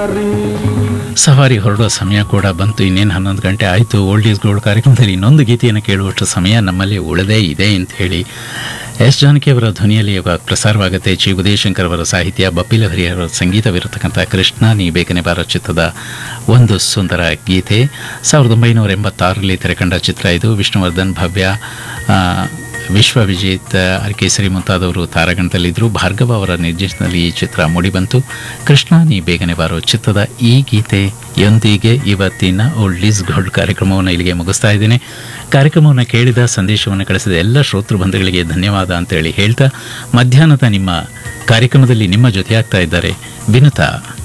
ಸವಾರಿ ಹೊರಡೋ ಸಮಯ ಕೂಡ ಬಂತು ಇನ್ನೇನು ಹನ್ನೊಂದು ಗಂಟೆ ಆಯಿತು ಓಲ್ಡ್ ಈಸ್ ಗೋಲ್ಡ್ ಕಾರ್ಯಕ್ರಮದಲ್ಲಿ ಇನ್ನೊಂದು ಗೀತೆಯನ್ನು ಕೇಳುವಷ್ಟು ಸಮಯ ನಮ್ಮಲ್ಲಿ ಉಳಿದೇ ಇದೆ ಅಂತ ಹೇಳಿ ಎಸ್ ಜಾನಕಿ ಅವರ ಧ್ವನಿಯಲ್ಲಿ ಇವಾಗ ಪ್ರಸಾರವಾಗುತ್ತೆ ಚಿ ಉದಯಶಂಕರ್ ಅವರ ಸಾಹಿತ್ಯ ಬಪ್ಪಿಲ ಹರಿಹರ ಸಂಗೀತವಿರತಕ್ಕಂಥ ಕೃಷ್ಣ ನೀ ಬೇಗನೆ ಬಾರ ಚಿತ್ರದ ಒಂದು ಸುಂದರ ಗೀತೆ ಸಾವಿರದ ಒಂಬೈನೂರ ಎಂಬತ್ತಾರರಲ್ಲಿ ತೆರೆಕಂಡ ಚಿತ್ರ ಇದು ವಿಷ್ಣುವರ್ಧನ್ ಭವ್ಯ ಆ, ವಿಶ್ವ ವಿಜೇತ್ ಕೇಸರಿ ಮುಂತಾದವರು ತಾರಾಗಣದಲ್ಲಿದ್ದರು ಭಾರ್ಗವ ಅವರ ನಿರ್ದೇಶನದಲ್ಲಿ ಈ ಚಿತ್ರ ಮೂಡಿಬಂತು ಕೃಷ್ಣ ನೀ ಬೇಗನೆ ಬಾರೋ ಚಿತ್ರದ ಈ ಗೀತೆಯೊಂದಿಗೆ ಇವತ್ತಿನ ಓಲ್ಡ್ ಈಸ್ ಗೋಲ್ಡ್ ಕಾರ್ಯಕ್ರಮವನ್ನು ಇಲ್ಲಿಗೆ ಮುಗಿಸ್ತಾ ಇದ್ದೇನೆ ಕಾರ್ಯಕ್ರಮವನ್ನು ಕೇಳಿದ ಸಂದೇಶವನ್ನು ಕಳಿಸಿದ ಎಲ್ಲ ಶ್ರೋತೃ ಬಂಧುಗಳಿಗೆ ಧನ್ಯವಾದ ಅಂತೇಳಿ ಹೇಳ್ತಾ ಮಧ್ಯಾಹ್ನದ ನಿಮ್ಮ ಕಾರ್ಯಕ್ರಮದಲ್ಲಿ ನಿಮ್ಮ ಜೊತೆಯಾಗ್ತಾ ಇದ್ದಾರೆ ವಿನುತಾ